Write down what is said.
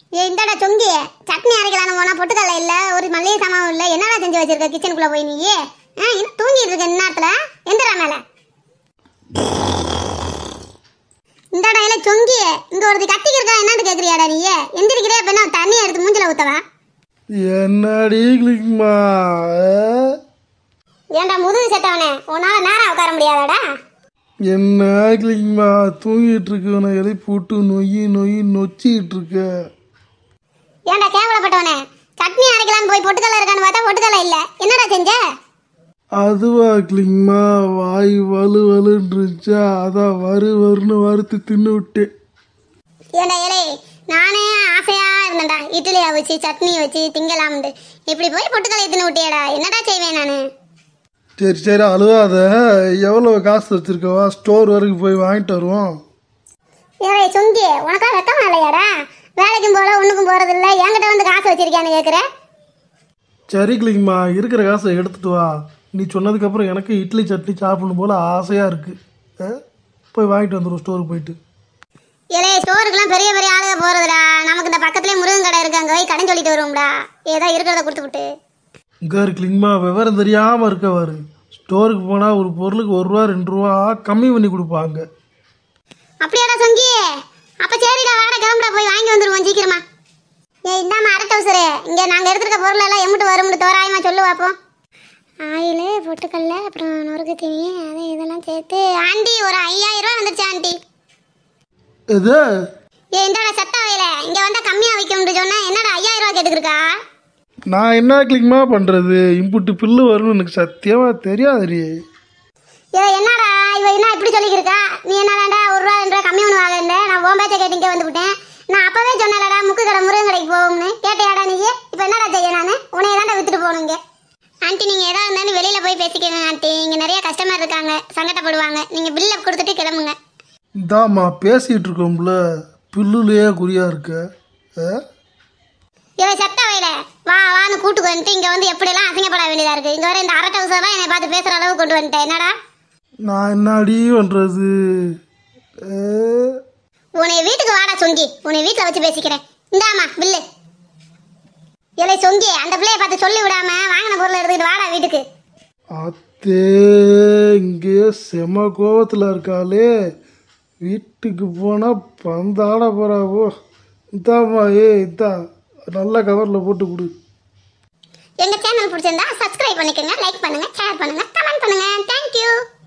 ஏ இந்தாடா சொங்கி சட்னி அரைக்கலான்னு போனா பொட்டுக்கல்ல இல்ல ஒரு மல்லிகை சாமான் இல்ல என்னடா செஞ்சு வச்சிருக்க கிச்சனுக்குள்ள போய் நீ ஆ, இன்னும் தூங்கிட்டு இருக்க இந்நேரத்துல எந்திரா மேல இந்தாடா இல்ல சொங்கி இங்க ஒருத்தி கத்திக்கு இருக்கா என்னன்னு கேக்குறியாடா நீ எந்திரிக்கிறே அப்ப என்ன தண்ணி எடுத்து மூஞ்சில ஊத்தவா என்னடி கிளிக்மா ஏன்டா முதுகு செத்தவனே உன்னால நேரம் உட்கார முடியாதாடா என்ன கிளிக்மா தூங்கிட்டு இருக்கவனை எழுப்பி விட்டு நொய்யி நொய்யி நொச்சிக்கிட்டு இருக்க ஏன்டா கேவலப்பட்டவனே சட்னி அரைக்கலான்னு போய் பொட்டுக்கல்ல இருக்கான்னு பார்த்தா பொட்டுக்கல்ல இல்ல என்னடா செஞ்ச அதுவா கிளிக்மா வாய் வலு வலுன்னு இருந்துச்சா அதான் வறு வறுன்னு வறுத்து தின்னு விட்டேன் ஏண்டா ஏலே நானே ஆசையா இருந்தேன்டா இட்லி வச்சு சட்னி வச்சு திங்கலாம்னு இப்படி போய் பொட்டுக்கல்ல எத்துன்னு விட்டியடா என்னடா செய்வேன் நானு சரி சரி அழுவாத எவ்வளோ காசு வச்சிருக்கவா ஸ்டோர் வரைக்கும் போய் வாங்கிட்டு வருவோம் ஏலே சொங்கி உனக்கா வெக்கமா இல்லையாடா வேலைக்கும் போல ஒண்ணுக்கும் போறது இல்ல என்கிட்ட வந்து காசு வச்சிருக்கியான்னு கேக்குற சரி கிளிக்மா இருக்கிற காசை எடுத்துட்டு வா நீ சொன்னதுக்கப்புறம் எனக்கு இட்லி சட்னி சாப்பிடணும் போல ஆசையாக இருக்குது போய் வாங்கிட்டு வந்துடுவோம் ஸ்டோருக்கு போயிட்டு ஏலே ஸ்டோருக்குலாம் பெரிய பெரிய ஆளுக போறதுடா நமக்கு இந்த பக்கத்துலயே முருகன் கடை இருக்கு அங்க போய் கடன் சொல்லிட்டு வருவோம்டா ஏதோ இருக்கிறத கொடுத்து விட்டு இங்கே கிளிங்மா விவரம் தெரியாமல் இருக்கவாரு ஸ்டோருக்கு போனால் ஒரு பொருளுக்கு ஒரு ரூபா ரெண்டு ரூபா கம்மி பண்ணி கொடுப்பாங்க அப்படியாடா சொங்கி அப்ப சரிடா வாடா கிளம்புடா போய் வாங்கி வந்துருவோம் சீக்கிரமா ஏ இந்தாம அரை டவுசரு இங்க நாங்க எடுத்துருக்க பொருள் எல்லாம் எம்பிட்டு வரும்னு தோராயமா சொல்லு பாப்போம் ஆயில் பொட்டுக்கல்ல அப்புறம் நொறுக்கு தீனி அது இதெல்லாம் சேர்த்து ஆண்டி ஒரு ஐயாயிரம் ரூபா வந்துருச்சு ஆண்டி எது ஏ இந்தாடா சத்த வயல இங்க வந்தா கம்மியா வைக்கணும்னு சொன்னா என்னடா ஐயாயிரம் ரூபா கேட்டுக்கிருக்கா நான் என்ன கிளிக்மா பண்ணுறது இம்புட்டு பில்லு வரும்னு எனக்கு சத்தியமாக தெரியாதுடி ஏ என்னடா இவ என்ன இப்படி சொல்லிக்கிருக்கா நீ என்னடாண்டா ஒரு ரூபா ரெண்டு ரூபா கம்மி ஒன்று வாங்கல நான் ஓம் பேச்சை கேட்டு இங்கே வந்துவிட்டேன் நான் அப்பவே சொன்னேன்டா முக்கு கடை முருகன் கடைக்கு போகும்னு கேட்டையாடா நீ இப்போ என்னடா செய்ய நான் உன்னை தாண்டா வித்துட்டு போகணுங்க ஆண்டி நீங்கள் எதா இருந்தாலும் வெளியில் போய் பேசிக்கோங்க ஆண்டி இங்கே நிறைய கஸ்டமர் இருக்காங்க சங்கடப்படுவாங்க நீங்கள் பில்லை கொடுத்துட்டு கிளம்புங்க இந்தாம்மா பேசிகிட்டு இருக்கோம்ல பில்லுலையே குறியா இருக்க ஆ? இவ செத்த வயல வா வான்னு கூட்டு வந்துட்டு இங்கே வந்து எப்படியெல்லாம் அசிங்கப்பட வேண்டியதா இருக்கு இங்கே வர இந்த அரட்டை தான் என்னை பார்த்து பேசுகிற அளவுக்கு கொண்டு வந்துட்டேன் என்னடா நான் என்னடி பண்ணுறது உன்னை வீட்டுக்கு வாடா சொங்கி உன்னை வீட்டில் வச்சு பேசிக்கிறேன் இந்தாம்மா பில்லு இலை சொங்கி அந்த பிள்ளைய பார்த்து சொல்லி விடாம வாங்கின பொருளை எடுத்துக்கிட்டு வாடா வீட்டுக்கு அத்தே இங்கே செம கோவத்தில் இருக்காளே வீட்டுக்கு போனால் பந்தாட போகிறாவோ இந்தாம்மா ஏ இந்தா நல்ல கவரில் போட்டு கொடு எங்க சேனல் பிடிச்சிருந்தா சப்ஸ்கிரைப் பண்ணிக்கோங்க லைக் பண்ணுங்க ஷேர் பண்ணுங்க கமெண்ட் பண்ணுங்க தேங்க்யூ